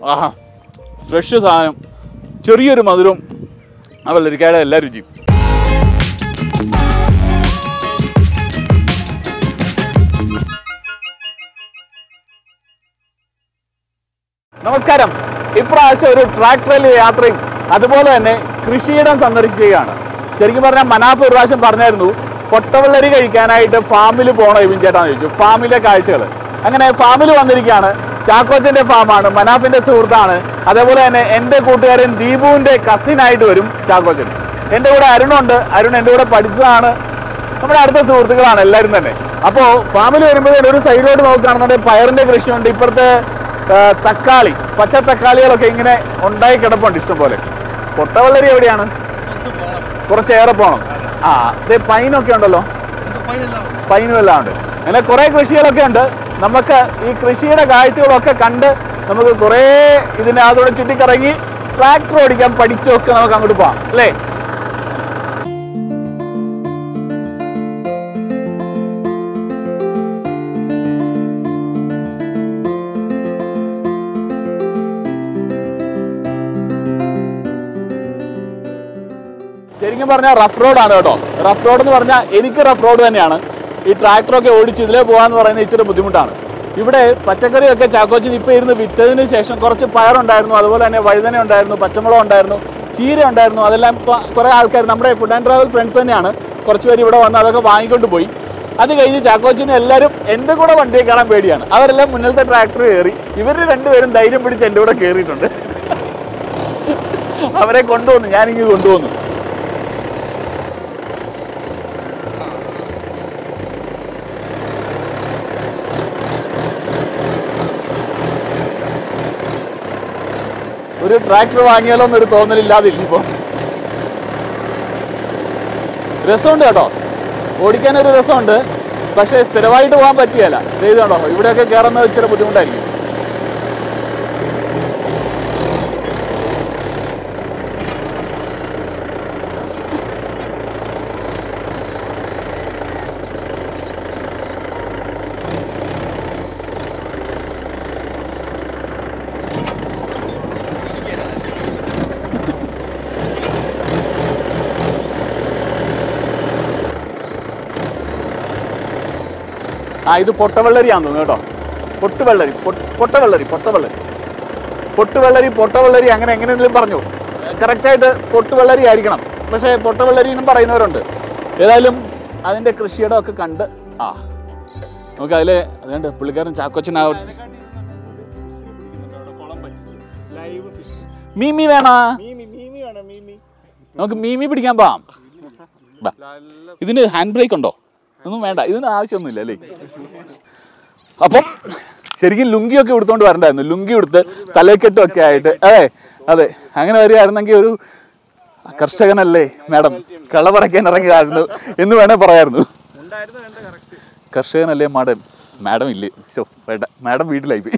ആഹാ fresh സാധനം ചെറിയൊരു മധുരവും ആ വെള്ളരിക്കയുടെ എല്ലാ രുചിയും നമസ്കാരം ഇപ്രാവശ്യം ഒരു ട്രാക്ടറിൽ യാത്രയും അതുപോലെ തന്നെ കൃഷിയിടം സന്ദർശിക്കുകയാണ് ശരിക്കും പറഞ്ഞാൽ മനാഫ് ഒരു പ്രാവശ്യം പറഞ്ഞായിരുന്നു പൊട്ടവെള്ളരി കഴിക്കാനായിട്ട് ഫാമിൽ പോകണോ ഇവിൻ ചേട്ടാന്ന് ചോദിച്ചു ഫാമിലെ കാഴ്ചകൾ അങ്ങനെ ഫാമിൽ വന്നിരിക്കുകയാണ് ചാക്കോച്ചന്റെ ഫാമാണ് മനാഫിന്റെ സുഹൃത്താണ് അതേപോലെ തന്നെ എൻ്റെ കൂട്ടുകാരൻ ദീപുവിന്റെ കസിനായിട്ട് വരും ചാക്കോച്ചൻ എൻ്റെ കൂടെ അരുണുണ്ട് അരുൺ എൻ്റെ കൂടെ പഠിച്ചതാണ് നമ്മുടെ അടുത്ത സുഹൃത്തുക്കളാണ് എല്ലാവരും തന്നെ അപ്പോൾ ഫാമിൽ വരുമ്പോഴേ ഒരു സൈഡിലോട്ട് നോക്കുകയാണെന്നുണ്ടെങ്കിൽ പയറിന്റെ കൃഷിയുണ്ട് ഇപ്പുറത്തെ ആ, തക്കാളി പച്ച തക്കാളികളൊക്കെ ഇങ്ങനെ ഉണ്ടായി കിടപ്പുണ്ട് ഇഷ്ടംപോലെ പൊട്ടവെള്ളരി എവിടെയാണ് കുറച്ചേറെ പോകണം ആ ഇതേ പൈനൊക്കെ ഉണ്ടല്ലോ പൈനും എല്ലാം ഉണ്ട് അങ്ങനെ കുറേ കൃഷികളൊക്കെ ഉണ്ട് നമുക്ക് ഈ കൃഷിയുടെ കാഴ്ചകളൊക്കെ കണ്ട് നമുക്ക് കുറേ ഇതിനകത്തൂടെ ചുറ്റിക്കറങ്ങി ട്രാക്ടർ ഓടിക്കാൻ പഠിച്ചൊക്കെ നമുക്ക് അങ്ങോട്ട് പോകാം അല്ലേ ശരിക്കും പറഞ്ഞാൽ റഫ് റോഡാണ് കേട്ടോ റഫ് റോഡ് എന്ന് പറഞ്ഞാൽ എനിക്ക് റഫ് റോഡ് തന്നെയാണ് ഈ ട്രാക്ടറൊക്കെ ഓടിച്ച് ഇതിലേ പോകാന്ന് പറയുന്നത് ഇച്ചിരി ബുദ്ധിമുട്ടാണ് ഇവിടെ പച്ചക്കറിയൊക്കെ ചാക്കോച്ചിൻ ഇപ്പോൾ ഇരുന്ന് വിറ്റതിന് ശേഷം കുറച്ച് പയറുണ്ടായിരുന്നു അതുപോലെ തന്നെ വഴുതന ഉണ്ടായിരുന്നു പച്ചമുളക് ഉണ്ടായിരുന്നു ചീര ഉണ്ടായിരുന്നു അതെല്ലാം ഇപ്പോൾ കുറേ ആൾക്കാർ നമ്മുടെ ഫുഡ് ആൻഡ് ട്രാവൽ ഫ്രണ്ട്സ് തന്നെയാണ് കുറച്ച് പേര് ഇവിടെ വന്ന് അതൊക്കെ വാങ്ങിക്കൊണ്ട് പോയി അത് കഴിഞ്ഞ് ചാക്കോച്ചിന് എല്ലാവരും എൻ്റെ കൂടെ വണ്ടിയിൽ കയറാൻ പേടിയാണ് അവരെല്ലാം മുന്നിലത്തെ ട്രാക്ടർ കയറി ഇവർ രണ്ടുപേരും ധൈര്യം പിടിച്ച് എൻ്റെ കൂടെ കയറിയിട്ടുണ്ട് അവരെ കൊണ്ടുവന്നു ഞാനിങ്ങ് കൊണ്ടുവന്നു ഒരു ട്രാക്ടർ വാങ്ങിയാലോ എന്നൊരു തോന്നലില്ലാതില്ല ഇപ്പോൾ രസമുണ്ട് കേട്ടോ ഓടിക്കാനൊരു രസമുണ്ട് പക്ഷേ സ്ഥിരമായിട്ട് പോകാൻ പറ്റിയല്ല ഇത് കണ്ടോ ഇവിടെയൊക്കെ കയറുന്നത് ഇച്ചിരി ബുദ്ധിമുട്ടായിരിക്കും ആ ഇത് പൊട്ടവെള്ളരിയാന്ന് തോന്നുന്നു കേട്ടോ പൊട്ടുവെള്ളരി പൊട്ട്- പൊട്ടവെള്ളരി പൊട്ടവെള്ളരി പൊട്ടുവെള്ളരി പൊട്ടവെള്ളരി അങ്ങനെ എങ്ങനെയെങ്കിലും പറഞ്ഞു കറക്റ്റായിട്ട് പൊട്ടുവെള്ളരി ആയിരിക്കണം പക്ഷേ പൊട്ടവെള്ളരി എന്നും പറയുന്നവരുണ്ട് ഏതായാലും അതിൻ്റെ കൃഷിയിടം ഒക്കെ കണ്ട് ആ നമുക്ക് അതിൽ അതുകൊണ്ട് പുള്ളിക്കാരൻ ചാക്കോച്ചനാവും ലൈവ് ഫിഷ് മീമി വേണ മീമി മീമി വേണം മീമി നമുക്ക് മീമി പിടിക്കാൻ പോവാം ബാ. ഇതിന് ഹാൻഡ് ബ്രേക്ക് ഉണ്ടോ ഒന്നും വേണ്ട ഇതിന് ആവശ്യമൊന്നുമില്ല അല്ലേ അപ്പം ശരിക്കും ലുങ്കിയൊക്കെ എടുത്തോണ്ട് വരണ്ടായിരുന്നു ലുങ്കി എടുത്ത് തലക്കെട്ടും ഒക്കെ ആയിട്ട് അതെ അതെ അങ്ങനെ വരികയായിരുന്നെങ്കിൽ ഒരു കർഷകനല്ലേ മാഡം കള പറിക്കാൻ ഇറങ്ങിയതായിരുന്നു എന്ന് വേണേ പറയായിരുന്നു ഉണ്ടായിരുന്നു വേണ്ട കറക്റ്റ് കർഷകനല്ലേ മാഡം മാഡം ഇല്ലേ ശോ വേണ്ട മാഡം വീട്ടിലായി പോയി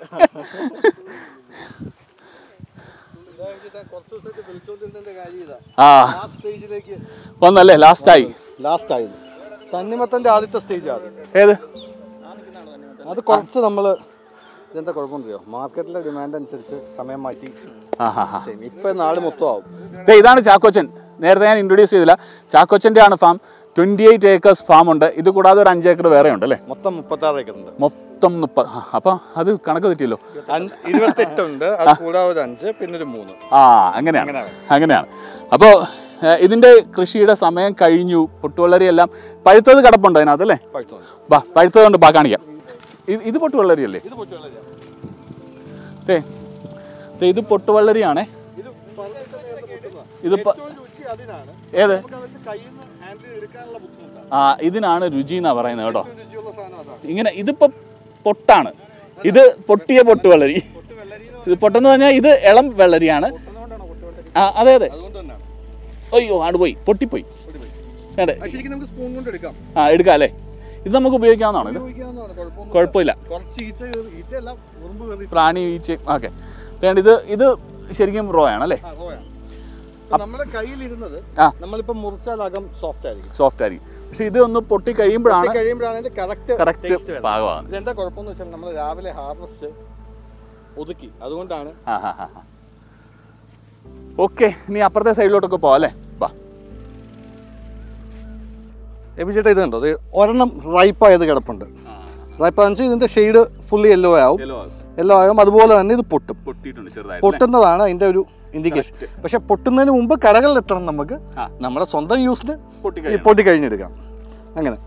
കുറച്ച് ദിവസമായിട്ട് വിളിച്ചോണ്ടിരുന്നതിന്റെ കാര്യം ഇതാ ആ ആ സ്റ്റേജിലേക്ക് വന്നല്ലേ ലാസ്റ്റായി ലാസ്റ്റ് ആയത് തണ്ണിമത്തന്റെ ആദ്യത്തെ സ്റ്റേജ് അത് ഏത് അത് കുറച്ച് നമ്മള് ഇതെന്താ കുഴപ്പമുണ്ടോ മാർക്കറ്റിലെ ഡിമാൻഡ് അനുസരിച്ച് സമയം മാറ്റി ആ ഹാ ഹാ ചെയ്യും ഇപ്പൊ നാള് മൊത്തം ആവും ദേ ഇതാണ് ചാക്കോച്ചൻ നേരത്തെ ഞാൻ ഇൻട്രൊഡ്യൂസ് ചെയ്തില്ല ചാക്കോച്ചൻ്റെ ആണ് farm twenty eight acres farm ഉണ്ട് ഇത് കൂടാതെ ഒരു അഞ്ച് ഏക്കർ വേറെ ഉണ്ട് അല്ലേ മൊത്തം മുപ്പത്തി ആറ് ഏക്കർ ഉണ്ട് മൊത്തം മുപ്പത് ആ, അപ്പം അത് കണക്ക് തെറ്റിയല്ലോ ഇരുപത്തെട്ട് ഉണ്ട് അത് കൂടാതെ ഒരു അഞ്ച് പിന്നെ ഒരു മൂന്ന് ആ അങ്ങനെയാണ് അങ്ങനെയാണ്. അങ്ങനെയാണ് അപ്പോൾ ഇതിൻ്റെ കൃഷിയുടെ സമയം കഴിഞ്ഞു പൊട്ടുവെള്ളരി എല്ലാം പഴുത്തത് കിടപ്പുണ്ട് അതിനകത്ത് അല്ലേ പഴുത്തത് ബാ പഴുത്തത് കൊണ്ട് ബാ കാണിക്കാം ഇത് ഇത് പൊട്ടുവെള്ളരി അല്ലേ ഇത് പൊട്ടുവെള്ളരിയാ. ദേ ദേ ഇത് പൊട്ടുവെള്ളരിയാണേ ഇത് പറഞ്ഞിട്ട് നേരത്തെ പൊട്ടുന്നതാ. ഇത് പ- ഏറ്റവും രുചി അതിനാണ് ഏത് നമുക്ക് അവർക്ക് കയ്യിൽ നിന്ന് ഹാൻഡിൽ എടുക്കാനുള്ള ബുദ്ധിമുട്ടാണ് ആ ഇതിനാണ് രുചി എന്നാ പറയുന്നത് കേട്ടോ ഏറ്റവും രുചിയുള്ള സാധനം അതാണ് ഇങ്ങനെ ഇതിപ്പോ പൊട്ടാണ് ഇത് പൊട്ടിയ പൊട്ടുവെള്ളരി പൊട്ട് വെള്ളരി എന്ന് ഇത് പൊട്ടെന്ന് പറഞ്ഞാൽ ഇത് ഇളം വെള്ളരിയാണ് പൊട്ടുന്നതുകൊണ്ടാണ് പൊട്ടുവെള്ളരി ആ അതെ അതെ അതുകൊണ്ട് തന്നെയാണ് അയ്യോ ആട് പോയി പൊട്ടിപ്പോയി പൊട്ടിപ്പോയി. അതെ അത് ശരിക്കും നമുക്ക് സ്പൂൺ കൊണ്ട് എടുക്കാം ആ എടുക്കാം അല്ലേ ഇത് നമുക്ക് ഉപയോഗിക്കാവുന്നതാണ് ഇത് ഉപയോഗിക്കാവുന്നതാണ് കുഴപ്പമൊന്നും കുഴപ്പമില്ല കുറച്ച് ഈച്ച കയറി ഈച്ചയല്ല ഉറുമ്പ് കയറി പ്രാണി ഈച്ച ഓക്കെ വേണ്ട ഇത് ഇത് ശരിക്കും റോ ആണ് അല്ലേ ആ, പോയാണ്. ഇപ്പൊ നമ്മുടെ കയ്യിലിരുന്നത് ആ. നമ്മളിപ്പോ മുറിച്ചാൽ അകം സോഫ്റ്റ് ആയിരിക്കും സോഫ്റ്റ് ആയിരിക്കും പക്ഷെ ഇത് ഒന്ന് പൊട്ടി കഴിയുമ്പോഴാണ് കഴിയുമ്പോഴാണ് അതിന്റെ കറക്റ്റ് കറക്റ്റ് പാകമാണ് ഇതെന്താ കുഴപ്പമെന്ന് വെച്ചാൽ നമ്മൾ രാവിലെ ഹാർവസ്റ്റ് ഒതുക്കി അതുകൊണ്ടാണ് ആ ഹാ ഹാ ഓക്കെ ഇനി അപ്പുറത്തെ സൈഡിലോട്ടൊക്കെ പോവാം അല്ലേ വാ എബി ചേട്ടാ ഇത് കണ്ടോ ഇത് ഒരെണ്ണം റൈപ്പായത് കിടപ്പുണ്ട് റൈപ്പാന്ന് വെച്ചാൽ ഇതിന്റെ ഷെയ്ഡ് ഫുള്ളി യെല്ലോ ആവും യെല്ലോ ആകും അതുപോലെ തന്നെ ഇത് പൊട്ടും പൊട്ടിയിട്ടുണ്ട് ചെറുതായിട്ട് പൊട്ടുന്നതാണ് അതിന്റെ ഒരു ഇൻഡിക്കേഷൻ പക്ഷെ പൊട്ടുന്നതിന് മുമ്പ് കടകളിൽ എത്തണം നമുക്ക് ആ. നമ്മുടെ സ്വന്തം യൂസിന് പൊട്ടിക്കഴിഞ്ഞു പൊട്ടി കഴിഞ്ഞെടുക്കാം അങ്ങനെ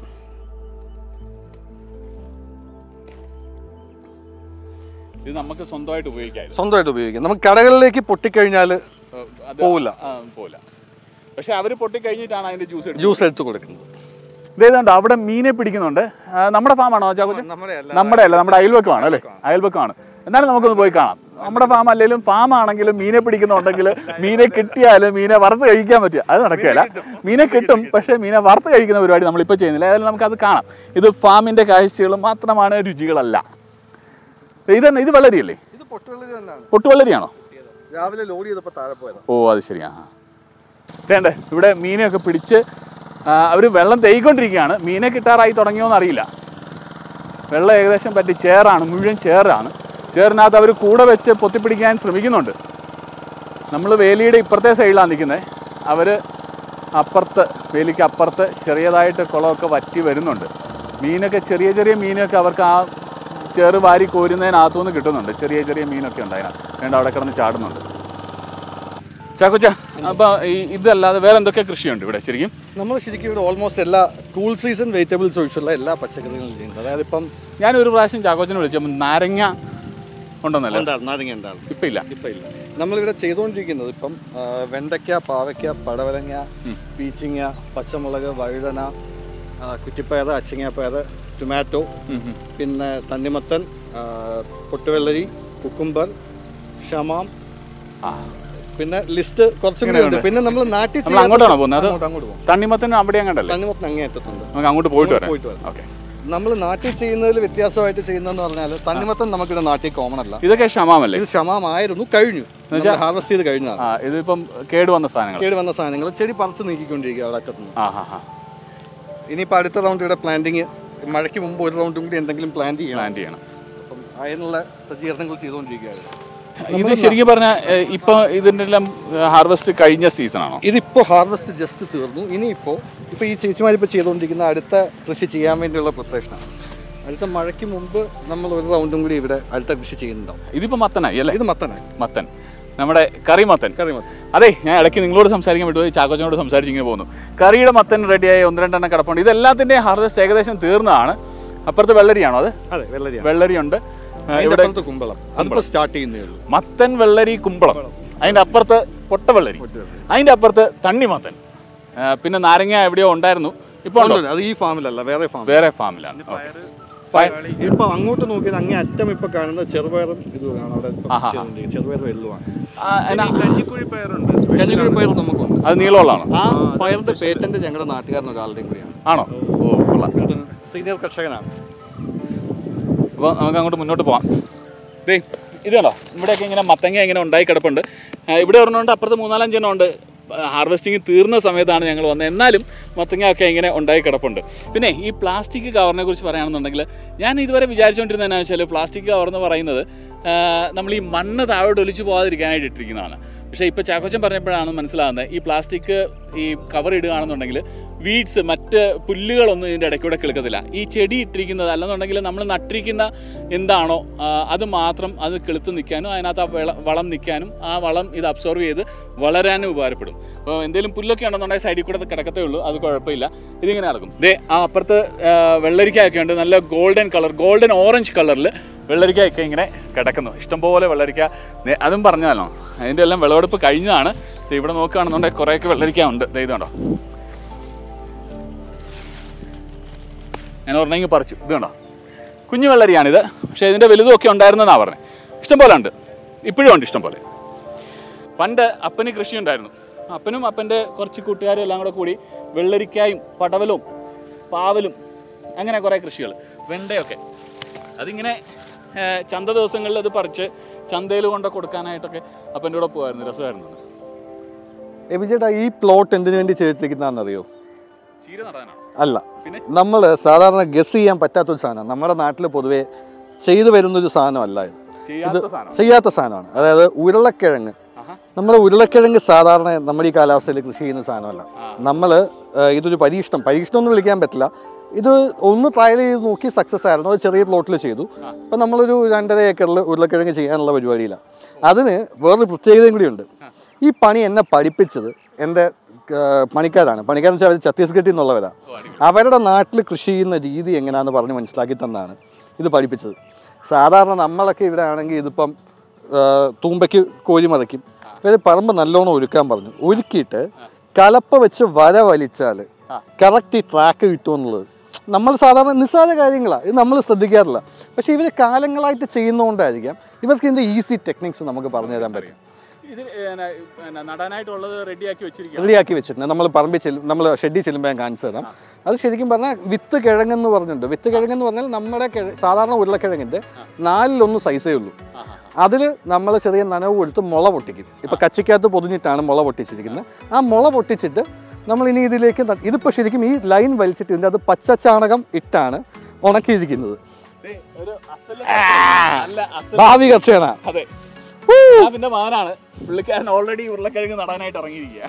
ഇത് നമുക്ക് സ്വന്തമായിട്ട് ഉപയോഗിക്കാം സ്വന്തമായിട്ട് ഉപയോഗിക്കാം നമുക്ക് കടകളിലേക്ക് പൊട്ടിക്കഴിഞ്ഞാൽ അത് പോവില്ല. ആ, പോവില്ല പക്ഷെ അവര് പൊട്ടിക്കഴിഞ്ഞിട്ടാണ് അതിന്റെ ജ്യൂസ് ജ്യൂസ് എടുത്ത് കൊടുക്കുന്നത് ഇതേതുണ്ട് അവിടെ മീനെ പിടിക്കുന്നുണ്ട് ആ, നമ്മുടെ ഫാമാണോ ചാക്കോച്ചൻ നമ്മുടെ അല്ല നമ്മുടെ അയൽവക്കമാണ് അല്ലേ അയൽവക്കമാണ് എന്നാലും നമുക്കൊന്ന് പോയി കാണാം നമ്മുടെ ഫാം അല്ലെങ്കിലും ഫാം ആണെങ്കിലും മീനെ പിടിക്കുന്നുണ്ടെങ്കിൽ മീനെ കിട്ടിയാലും മീനെ വറുത്ത് കഴിക്കാൻ പറ്റുക അത് നടക്കുകയില്ല മീനെ കിട്ടും പക്ഷേ മീനെ വറുത്ത് കഴിക്കുന്ന പരിപാടി നമ്മളിപ്പോൾ ചെയ്യുന്നില്ല ഏതായാലും നമുക്കത് കാണാം ഇത് ഫാമിൻ്റെ കാഴ്ചകൾ മാത്രമാണ് രുചികളല്ല ഇതന്നെ ഇത് വെള്ളരിയല്ലേ ഇത് പൊട്ടുവെള്ളരി തന്നെയാണ് പൊട്ടുവെള്ളരിയാണോ രാവിലെ ലോഡ് ചെയ്തപ്പോൾ താഴെ പോയതാണ് ഓ അത് ശരിയാ വേണ്ടേ ഇവിടെ മീനെയൊക്കെ പിടിച്ച് അവർ വെള്ളം തേയിക്കൊണ്ടിരിക്കുകയാണ് മീനെ കിട്ടാറായി തുടങ്ങിയോന്ന് അറിയില്ല വെള്ളം ഏകദേശം പറ്റി ചേറാണ് മുഴുവൻ ചേറാണ് ചേറിനകത്ത് അവർ കൂടെ വെച്ച് പൊത്തിപ്പിടിക്കാൻ ശ്രമിക്കുന്നുണ്ട് നമ്മൾ വേലിയുടെ ഇപ്പുറത്തെ സൈഡിലാണ് നിൽക്കുന്നത് അവർ അപ്പുറത്ത് വേലിക്ക് അപ്പുറത്ത് ചെറിയതായിട്ട് കുളമൊക്കെ വറ്റി വരുന്നുണ്ട് മീനൊക്കെ ചെറിയ ചെറിയ മീനൊക്കെ അവർക്ക് ആ ചേറ് വാരി കോരുന്നതിനകത്തുനിന്ന് കിട്ടുന്നുണ്ട് ചെറിയ ചെറിയ മീനൊക്കെ ഉണ്ട് അതിനകത്ത് വേണ്ട അവിടെ കിടന്ന് ചാടുന്നുണ്ട് ചാക്കോച്ച അപ്പൊ ഈ ഇതല്ലാതെ വേറെ എന്തൊക്കെ കൃഷിയുണ്ട് ഇവിടെ ശരിക്കും നമ്മൾ ശരിക്കും ഇവിടെ ഓൾമോസ്റ്റ് എല്ലാ കൂൾ സീസൺ വെജിറ്റബിൾസ് ഒഴിച്ചുള്ള എല്ലാ പച്ചക്കറികളും ചെയ്യുന്നത് അതായത് ഇപ്പം ഞാൻ ഒരു പ്രാവശ്യം ചാക്കോച്ചനെ വിളിച്ചപ്പോൾ നാരങ്ങ ഉണ്ടെന്നല്ലേ ഉണ്ടായിരുന്നു നാരങ്ങ ഉണ്ടായിരുന്നു ഇപ്പൊ ഇല്ല ഇപ്പം ഇല്ല നമ്മളിവിടെ ചെയ്തുകൊണ്ടിരിക്കുന്നത് ഇപ്പം ആ, വെണ്ടയ്ക്ക പാവയ്ക്ക പടവലങ്ങ ഉം. പീച്ചിങ്ങ പച്ചമുളക് വഴുതന ആ, കുറ്റിപ്പയർ അച്ചിങ്ങപ്പയർ ടൊമാറ്റോ ഉം, ഉം. പിന്നെ തണ്ണിമത്തൻ ആ, പൊട്ടുവെള്ളരി കുക്കുംബർ ഷമാം ആ പിന്നെ ലിസ്റ്റ് കുറച്ചും കൂടി ഉണ്ട് പിന്നെ നമ്മൾ നാട്ടിൽ നമ്മൾ അങ്ങോട്ടാണോ പോകുന്നത് അത് അങ്ങോട്ട് അങ്ങോട്ട് പോകും തണ്ണിമത്തൻ അവിടെ അങ്ങോട്ടല്ലേ തണ്ണിമത്തൻ അങ്ങേ അറ്റത്തുണ്ട് നമുക്ക് അങ്ങോട്ട് പോയിട്ട് വരാം പോയിട്ട് വരാം ഓക്കെ നമ്മൾ നാട്ടിൽ ചെയ്യുന്നതിൽ വ്യത്യാസമായിട്ട് ചെയ്യുന്നതെന്ന് പറഞ്ഞാൽ തണ്ണിമത്തൻ നമുക്കിവിടെ നാട്ടിൽ കോമൺ അല്ല ഇതൊക്കെ ക്ഷമാമല്ലേ ഇത് ക്ഷമമായിരുന്നു കഴിഞ്ഞു ഹാർവസ്റ്റ് ചെയ്ത് കഴിഞ്ഞതാണ് ആ ഇതിപ്പം കേട് വന്ന സാധനങ്ങൾ കേട് വന്ന സാധനങ്ങൾ ചെടി പറിച്ച് നീക്കിക്കൊണ്ടിരിക്കുക അവിടെ അറ്റത്തുനിന്ന് ആ ഹാ ഹാ ഇനിയിപ്പോൾ അടുത്ത റൗണ്ട് ഇവിടെ പ്ലാന്റിങ് മഴയ്ക്ക് മുമ്പ് ഒരു റൗണ്ടും കൂടി എന്തെങ്കിലും പ്ലാന്റ് ചെയ്യണം പ്ലാൻ ചെയ്യണം അപ്പം അതിനുള്ള സജ്ജീകരണങ്ങൾ ചെയ്തുകൊണ്ടിരിക്കുകയാണ് ഇത് ശരിക്കും പറഞ്ഞാൽ ഇപ്പൊ ഇതിന്റെ എല്ലാം ഹാർവെസ്റ്റ് കഴിഞ്ഞ സീസൺ ആണോ ഇതിപ്പോൾ ഹാർവസ്റ്റ് ജസ്റ്റ് തീർന്നു ഇനിയിപ്പോൾ ഇപ്പോൾ ഈ ചേച്ചിമാരിപ്പോൾ ചെയ്തുകൊണ്ടിരിക്കുന്ന അടുത്ത കൃഷി ചെയ്യാൻ വേണ്ടിയുള്ള പ്രിപ്പറേഷനാണ് അടുത്ത മഴയ്ക്ക് മുമ്പ് നമ്മൾ ഒരു റൗണ്ടും കൂടി ഇവിടെ അടുത്ത കൃഷി ചെയ്യുന്നുണ്ടാവും ഇതിപ്പോ മത്തനായി അല്ലേ ഇത് മത്തനായി മത്തൻ നമ്മുടെ കറി മത്തൻ കറി മത്തൻ അതെ ഞാൻ ഇടയ്ക്ക് നിങ്ങളോട് സംസാരിക്കാൻ വിട്ടു ചാക്കോച്ചനോട് സംസാരിച്ച് ഇങ്ങനെ പോകുന്നു കറിയുടെ മത്തൻ റെഡിയായി ഒന്ന് രണ്ടെണ്ണം കിടപ്പുണ്ട് ഇതെല്ലാത്തിൻ്റെയും ഹാർവെസ്റ്റ് ഏകദേശം തീർന്നതാണ് അപ്പുറത്ത് വെള്ളരിയാണോ അത് അതെ വെള്ളരിയാണ് വെള്ളരിയുണ്ട് ആ, അതിന്റെ ഇവിടെ അപ്പുറത്ത് കുമ്പളം അതിപ്പോൾ സ്റ്റാർട്ട് ചെയ്യുന്നേ ഉള്ളൂ മത്തൻ വെള്ളരി കുമ്പളം അതിൻ്റെ അപ്പുറത്ത് പൊട്ടവെള്ളരി അതിൻ്റെ അപ്പുറത്ത് തണ്ണിമത്തൻ ആ, പിന്നെ നാരങ്ങ എവിടെയോ ഉണ്ടായിരുന്നു ഇപ്പോൾ ഉണ്ടോ ഉണ്ട്, അത് ഈ ഫാമിലല്ല വേറെ ഫാം വേറെ ഫാമിലാണ് ഇപ്പൊ അങ്ങോട്ട് നോക്കിയത് അങ്ങേ അറ്റം ഇപ്പൊ കാണുന്ന ചെറുപയറും ഇതുമാണ് അവിടെ ഇപ്പൊ ആഹാ. ചെയ്തുകൊണ്ടിരിക്കുന്നത്. ചെറുപയർ വെല്ലുവാണ് കഞ്ഞിക്കുഴി പയറുണ്ട് കഞ്ഞിക്കുഴി പയർ നമുക്കുണ്ട് അത് നീളമുള്ളതാണോ ആ പയറിന്റെ പേറ്റന്റ് ഞങ്ങളുടെ നാട്ടുകാരൻ ഒരാളുടെയും കൂടിയാണ് ആണോ ഓ കൊള്ളാം സീനിയർ കർഷകനാണ് അപ്പോൾ നമുക്ക് അങ്ങോട്ട് മുന്നോട്ട് പോവാം ദേ ഇത് കണ്ടോ ഇവിടെയൊക്കെ ഇങ്ങനെ മത്തങ്ങ ഇങ്ങനെ ഉണ്ടായി കിടപ്പുണ്ട് ആ, ഇവിടെ ഒരെണ്ണമുണ്ട് അപ്പുറത്ത് മൂന്നാലഞ്ചെണ്ണം ഉണ്ട് ഹാർവെസ്റ്റിംഗ് തീർന്ന സമയത്താണ് ഞങ്ങൾ വന്നത് എന്നാലും മത്തങ്ങ ഒക്കെ ഇങ്ങനെ ഉണ്ടായി കിടപ്പുണ്ട് പിന്നെ ഈ പ്ലാസ്റ്റിക് കവറിനെ കുറിച്ച് പറയുകയാണെന്നുണ്ടെങ്കിൽ ഞാൻ ഇതുവരെ വിചാരിച്ചുകൊണ്ടിരുന്നത് എന്നാ വെച്ചാൽ പ്ലാസ്റ്റിക് കവർ എന്ന് പറയുന്നത് ആ, നമ്മൾ ഈ മണ്ണ് താഴോട്ട് ഒലിച്ചു പോകാതിരിക്കാനായിട്ട് ഇട്ടിരിക്കുന്നതാണ് പക്ഷേ ഇപ്പോൾ ചാക്കോച്ചൻ പറഞ്ഞപ്പോഴാണ് മനസ്സിലാകുന്നത് ഈ പ്ലാസ്റ്റിക് ഈ കവർ ഇടുകയാണെന്നുണ്ടെങ്കിൽ വീഡ്സ് മറ്റ് പുല്ലുകളൊന്നും ഇതിൻ്റെ ഇടയ്ക്കൂടെ കിളുക്കത്തില്ല ഈ ചെടി ഇട്ടിരിക്കുന്നത് അല്ലെന്നുണ്ടെങ്കിൽ നമ്മൾ നട്ടിരിക്കുന്ന എന്താണോ ആ, അത് മാത്രം അത് കിളുത്ത് നിൽക്കാനും അതിനകത്ത് ആ വെള വളം നിൽക്കാനും ആ വളം ഇത് അബ്സോർവ് ചെയ്ത് വളരാനും ഉപകാരപ്പെടും അപ്പോൾ എന്തെങ്കിലും പുല്ലൊക്കെ ഉണ്ടെന്നുണ്ടെങ്കിൽ സൈഡിൽ കൂടെ കിടക്കത്തേ ഉള്ളൂ അത് കുഴപ്പമില്ല ഇതിങ്ങനെ നടക്കും ദേ ആ അപ്പുറത്ത് ആ, വെള്ളരിക്കയൊക്കെ ഉണ്ട് നല്ല ഗോൾഡൻ കളർ ഗോൾഡൻ ഓറഞ്ച് കളറിൽ വെള്ളരിക്കയൊക്കെ ഇങ്ങനെ കിടക്കുന്നു ഇഷ്ടംപോലെ വെള്ളരിക്ക ദേ അതും പറഞ്ഞാലോ അതിൻ്റെ എല്ലാം വിളവെടുപ്പ് കഴിഞ്ഞതാണ് ദേ ഇവിടെ നോക്കുകയാണെന്നുണ്ടെങ്കിൽ കുറേയൊക്കെ വെള്ളരിക്ക ഉണ്ട് ദേ ഇത് കണ്ടോ ഞാൻ ഒരെണ്ണമെങ്കിൽ പറിച്ചു ഇത് കണ്ടോ കുഞ്ഞു വെള്ളരിയാണിത് പക്ഷേ ഇതിൻ്റെ വലുതും ഒക്കെ ഉണ്ടായിരുന്നെന്നാണ് പറഞ്ഞത് ഇഷ്ടംപോലെ ഉണ്ട് ഇപ്പോഴും ഉണ്ട് ഇഷ്ടംപോലെ പണ്ട് അപ്പന് കൃഷി ഉണ്ടായിരുന്നു അപ്പനും അപ്പൻ്റെ കുറച്ച് കൂട്ടുകാരും എല്ലാം കൂടെ കൂടി വെള്ളരിക്കായും പടവലും പാവലും അങ്ങനെ കുറേ കൃഷികൾ വെണ്ടയൊക്കെ അതിങ്ങനെ ഏ, ചന്ത ദിവസങ്ങളിൽ അത് പറിച്ച് ചന്തയിൽ കൊണ്ട് കൊടുക്കാനായിട്ടൊക്കെ അപ്പൻ്റെ കൂടെ പോകുമായിരുന്നു രസമായിരുന്നു അത്. എബിചേട്ടാ ഈ പ്ലോട്ട് എന്തിനു വേണ്ടി ചെയ്തിരിക്കുന്നതെന്നറിയോ ചീര നടാനാണോ അല്ല പിന്നെ? നമ്മൾ സാധാരണ ഗസ് ചെയ്യാൻ പറ്റാത്തൊരു സാധനം നമ്മുടെ നാട്ടിൽ പൊതുവേ ചെയ്തു വരുന്നൊരു സാധനമല്ല ഇത് ചെയ്യാത്ത സാധനം ചെയ്യാത്ത സാധനമാണ് അതായത് ഉരുളക്കിഴങ്ങ് ആഹാ. നമ്മൾ ഉരുളക്കിഴങ്ങ് സാധാരണ നമ്മുടെ ഈ കാലാവസ്ഥയിൽ കൃഷി ചെയ്യുന്ന സാധനമല്ല ആ. നമ്മൾ ഇതൊരു പരീക്ഷണം പരീക്ഷണം എന്ന് വിളിക്കാൻ പറ്റില്ല ഇത് ഒന്ന് ട്രയൽ ചെയ്ത് നോക്കി സക്സസ് ആയിരുന്നു അത് ചെറിയ പ്ലോട്ടിൽ ചെയ്തു ആ. അപ്പം നമ്മളൊരു രണ്ടര ഏക്കറിൽ ഉരുളക്കിഴങ്ങ് ചെയ്യാനുള്ള പരിപാടിയിലാണ് അതിന് വേറൊരു പ്രത്യേകതയും കൂടിയുണ്ട് ഈ പണി എന്നെ പഠിപ്പിച്ചത് എൻ്റെ ആ, പണിക്കാരാണ് പണിക്കാരെന്ന് വെച്ചാൽ അവർ ഛത്തീസ്ഗഡിൽ നിന്നുള്ളവരാണ് ഓ, അടിപൊളി. അവരുടെ നാട്ടിൽ കൃഷി ചെയ്യുന്ന രീതി എങ്ങനെയാണെന്ന് പറഞ്ഞ് മനസ്സിലാക്കി തന്നാണ് ഇത് പഠിപ്പിച്ചത് സാധാരണ നമ്മളൊക്കെ ഇവിടെ ആണെങ്കിൽ ഇതിപ്പം ആ, തൂമ്പയ്ക്ക് കോരി മതയ്ക്കും ഇവർ പറമ്പ് നല്ലോണം ഒരുക്കാൻ പറഞ്ഞു ഒരുക്കിയിട്ട് കലപ്പ വെച്ച് വര വലിച്ചാൽ ആ. കറക്റ്റ് ഈ ട്രാക്ക് കിട്ടുമെന്നുള്ളത് നമ്മൾ സാധാരണ നിസ്സാര കാര്യങ്ങളാണ് ഇത് നമ്മൾ ശ്രദ്ധിക്കാറില്ല പക്ഷേ ഇവർ കാലങ്ങളായിട്ട് ചെയ്യുന്നതുകൊണ്ടായിരിക്കാം ഇവർക്ക് ഇതിൻ്റെ ഈസി ടെക്നിക്സ് നമുക്ക് പറഞ്ഞു തരാൻ പറ്റും ഇത് ഏന, ഏന, നടാനായിട്ടുള്ളത് റെഡിയാക്കി വെച്ചിരിക്കുകയാണ് റെഡിയാക്കി വെച്ചിട്ടുണ്ട് നമ്മൾ പറമ്പിൽ ചെല്ലും നമ്മൾ ഷെഡിൽ ചെല്ലുമ്പോൾ ഞാൻ കാണിച്ചു തരാം അത് ശരിക്കും പറഞ്ഞാൽ വിത്ത് കിഴങ്ങെന്ന് പറഞ്ഞിട്ടുണ്ട് വിത്ത് കിഴങ്ങെന്ന് പറഞ്ഞാൽ നമ്മുടെ കിഴ- സാധാരണ ഉരുളക്കിഴങ്ങിൻ്റെ നാലിലൊന്ന് സൈസേ ഉള്ളൂ ആഹാ. അതിൽ നമ്മൾ ചെറിയ നനവ് കൊടുത്ത് മുള പൊട്ടിക്കും ഇപ്പം കച്ചിക്കകത്ത് പൊതിഞ്ഞിട്ടാണ് മുള പൊട്ടിച്ചിരിക്കുന്നത് ആ മുള പൊട്ടിച്ചിട്ട് നമ്മൾ ഇനി ഇതിലേക്ക് ന- ഇതിപ്പോൾ ശരിക്കും ഈ ലൈൻ വലിച്ചിട്ട് ഇതിൻ്റെ അത് പച്ച ചാണകം ഇട്ടാണ് ഉണക്കിയിരിക്കുന്നത് ദേ, ഒരു അസല് നല്ല അസല് ഭാവി കർഷകന അതെ പിന്നെ മകനാണ് പുള്ളിക്കാരൻ ഓൾറെഡി ഉരുളക്കിഴങ്ങ് നടാനായിട്ട് ഇറങ്ങിയിരിക്കുക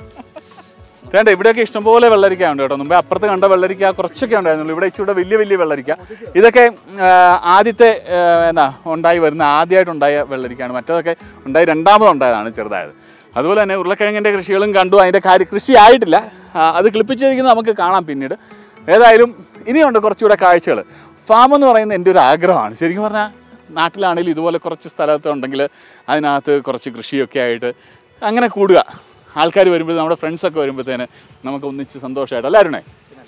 വേണ്ട ഇവിടെയൊക്കെ ഇഷ്ടംപോലെ വെള്ളരിക്ക ഉണ്ട് കേട്ടോ മുമ്പേ അപ്പുറത്ത് കണ്ട വെള്ളരിക്ക കുറച്ചൊക്കെ ഉണ്ടായിരുന്നുള്ളൂ ഇവിടെ ഇച്ചിരി വലിയ വലിയ വെള്ളരിക്ക ഇതൊക്കെ ആ, ആദ്യത്തെ ആ, എന്നാ ഉണ്ടായി വരുന്ന ആദ്യമായിട്ട് ഉണ്ടായ വെള്ളരിക്കയാണ് മറ്റതൊക്കെ ഉണ്ടായി രണ്ടാമത് ഉണ്ടായതാണ് ചെറുതായത് അതുപോലെ തന്നെ ഉരുളക്കിഴങ്ങിൻ്റെ കൃഷികളും കണ്ടു അതിൻ്റെ കാര്യം കൃഷി ആയിട്ടില്ല ആ, അത് ക്ലിപ്പിച്ചിരിക്കുന്നത് നമുക്ക് കാണാം പിന്നീട് ഏതായാലും ഇനിയുണ്ട് കുറച്ചുകൂടെ കാഴ്ചകൾ ഫാം എന്ന് പറയുന്നത് എൻ്റെ ഒരു ആഗ്രഹമാണ് ശരിക്കും പറഞ്ഞാൽ നാട്ടിലാണെങ്കിലും ഇതുപോലെ കുറച്ച് സ്ഥലത്ത് ഉണ്ടെങ്കിൽ അതിനകത്ത് കുറച്ച് കൃഷിയൊക്കെ ആയിട്ട് അങ്ങനെ കൂടുക ആൾക്കാർ വരുമ്പോൾ നമ്മുടെ ഫ്രണ്ട്സൊക്കെ വരുമ്പോഴത്തേന് നമുക്ക് ഒന്നിച്ച് സന്തോഷമായിട്ട് അല്ലായിരുന്നേ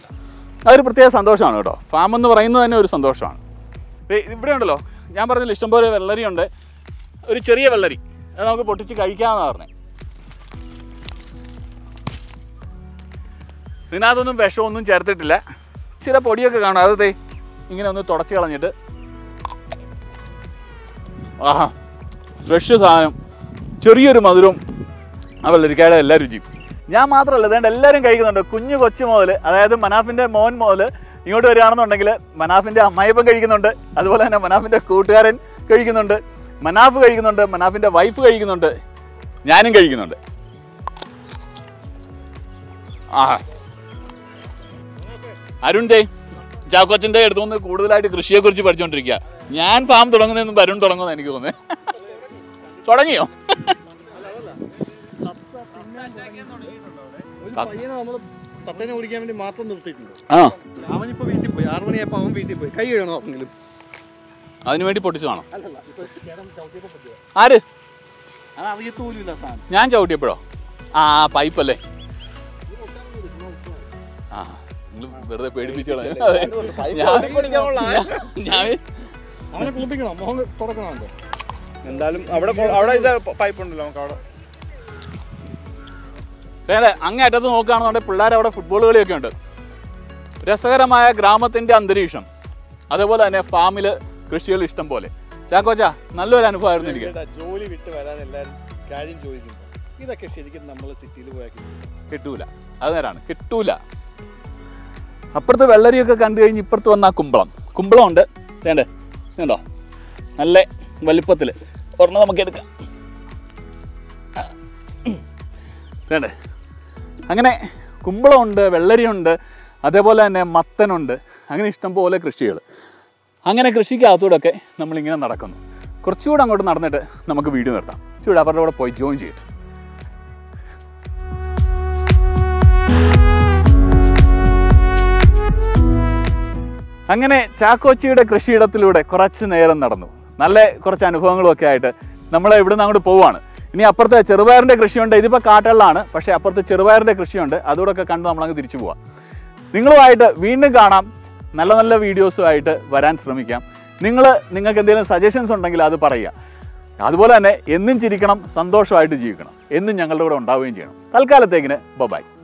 അതൊരു പ്രത്യേക സന്തോഷമാണ് കേട്ടോ ഫാം എന്ന് പറയുന്നത് തന്നെ ഒരു സന്തോഷമാണ് ദേ ഇവിടെ ഉണ്ടല്ലോ ഞാൻ പറഞ്ഞില്ല ഇഷ്ടംപോലെ വെള്ളരി ഉണ്ട് ഒരു ചെറിയ വെള്ളരി അത് നമുക്ക് പൊട്ടിച്ച് കഴിക്കാമെന്നാണ് പറഞ്ഞത് ഇതിനകത്തൊന്നും വിഷമൊന്നും ചേർത്തിട്ടില്ല ചില പൊടിയൊക്കെ കാണും അത് ദേ ഇങ്ങനെ ഒന്ന് തുടച്ച് കളഞ്ഞിട്ട് ആഹാ ഫ്രഷ് സാധനം ചെറിയൊരു മധുരവും ആ വെള്ളരിക്കായുടെ എല്ലാ രുചിയും ഞാൻ മാത്രമല്ല ഇതേണ്ട എല്ലാവരും കഴിക്കുന്നുണ്ട് കുഞ്ഞു കൊച്ചു മുതൽ അതായത് മനാഫിൻ്റെ മോൻ മുതൽ ഇങ്ങോട്ട് വരികയാണെന്നുണ്ടെങ്കിൽ മനാഫിൻ്റെ അമ്മായിപ്പം കഴിക്കുന്നുണ്ട് അതുപോലെ തന്നെ മനാഫിൻ്റെ കൂട്ടുകാരൻ കഴിക്കുന്നുണ്ട് മനാഫ് കഴിക്കുന്നുണ്ട് മനാഫിൻ്റെ വൈഫ് കഴിക്കുന്നുണ്ട് ഞാനും കഴിക്കുന്നുണ്ട് ആ അരുൺടെ ചാക്കോച്ചൻ്റെ അടുത്തുനിന്ന് കൂടുതലായിട്ട് കൃഷിയെക്കുറിച്ച് പഠിച്ചുകൊണ്ടിരിക്കുക ഞാൻ ഫാം തുടങ്ങുന്നതെന്ന് അരുൺ തുടങ്ങുമെന്ന് എനിക്ക് തോന്നുന്നത് തുടങ്ങിയോ ഒരു പയ്യനെ നമ്മൾ തത്തേനെ ഓടിക്കാൻ വേണ്ടി മാത്രം നിർത്തിയിട്ടുണ്ട് ആ അവനിപ്പോൾ വീട്ടിൽ പോയി ആറ് മണിയായപ്പോൾ അവൻ വീട്ടിൽ പോയി കൈ കഴുകണോ ആർക്കെങ്കിലും അതിനു വേണ്ടി പൊട്ടിച്ചതാണോ അല്ലല്ല ഇപ്പോൾ ചേട്ടൻ ചവിട്ടിയപ്പോൾ പറ്റിയ ആര് അത് അറിയത്തൂലില്ല സാധനം ഞാൻ ചവിട്ടിയപ്പോഴോ ആ പൈപ്പല്ലേ ആ നിങ്ങൾ വെറുതെ പേടിപ്പിച്ചോളാം ഞാൻ അവനെ കുളിപ്പിക്കണം മോഹൻ തുടക്കണമല്ലോ എന്തായാലും അവിടെ കൊ- അവിടെ ഇത് പൈപ്പ് ഉണ്ടല്ലോ നമുക്ക് അവിടെ വേറെ അങ്ങേ അറ്റത്ത് നോക്കുകയാണെന്നുണ്ടെങ്കിൽ പിള്ളേർ അവിടെ ഫുട്ബോൾ കളിയൊക്കെ ഉണ്ട് രസകരമായ ഗ്രാമത്തിൻ്റെ അന്തരീക്ഷം അതേപോലെ തന്നെ ഫാമിൽ കൃഷികൾ ഇഷ്ടം പോലെ ചാക്കോച്ച നല്ലൊരു അനുഭവമായിരുന്നു എനിക്ക് ഇവിടെ ജോലി വിട്ട് വരാൻ എല്ലാവരും കാര്യം ചോദിക്കുമ്പോൾ ഇതൊക്കെ ശരിക്കും നമ്മൾ സിറ്റിയിൽ പോയാൽ കിട്ടൂല അത് നേരാണ് കിട്ടൂല അപ്പുറത്ത് വെള്ളരിയൊക്കെ കണ്ടു കഴിഞ്ഞ് ഇപ്പുറത്ത് വന്ന ആ കുമ്പളം കുമ്പളം ഉണ്ട് വേണ്ടേ കണ്ടോ നല്ല വലിപ്പത്തിൽ ഒരെണ്ണം നമുക്ക് എടുക്കാം വേണ്ടേ അങ്ങനെ കുമ്പളമുണ്ട് വെള്ളരിയുണ്ട് അതേപോലെ തന്നെ മത്തനുണ്ട് അങ്ങനെ ഇഷ്ടംപോലെ കൃഷികൾ അങ്ങനെ കൃഷിക്കകത്തൂടെ ഒക്കെ നമ്മളിങ്ങനെ നടക്കുന്നു കുറച്ചുകൂടെ അങ്ങോട്ട് നടന്നിട്ട് നമുക്ക് വീഡിയോ നിർത്താം ചൂട് അവരുടെ കൂടെ പോയി ജോയിൻ ചെയ്തിട്ട് അങ്ങനെ ചാക്കോച്ചിയുടെ കൃഷിയിടത്തിലൂടെ കുറച്ച് നേരം നടന്നു നല്ല കുറച്ച് അനുഭവങ്ങളൊക്കെ ആയിട്ട് നമ്മൾ ഇവിടുന്ന് അങ്ങോട്ട് പോവുകയാണ് ഇനി അപ്പുറത്തെ ചെറുപയറിൻ്റെ കൃഷിയുണ്ട് ഇതിപ്പോൾ കാട്ടുകളിലാണ് പക്ഷേ അപ്പുറത്ത് ചെറുപയറിൻ്റെ കൃഷിയുണ്ട് അതുകൂടെയൊക്കെ കണ്ട് നമ്മളങ്ങ് തിരിച്ചു പോവാം നിങ്ങളുമായിട്ട് വീണ്ടും കാണാം നല്ല നല്ല വീഡിയോസുമായിട്ട് വരാൻ ശ്രമിക്കാം നിങ്ങൾ നിങ്ങൾക്ക് എന്തെങ്കിലും സജഷൻസ് ഉണ്ടെങ്കിൽ അത് പറയുക അതുപോലെ തന്നെ എന്നും ചിരിക്കണം സന്തോഷമായിട്ട് ജീവിക്കണം എന്നും ഞങ്ങളുടെ കൂടെ ഉണ്ടാവുകയും ചെയ്യണം തൽക്കാലത്തേക്കിന് ബൈ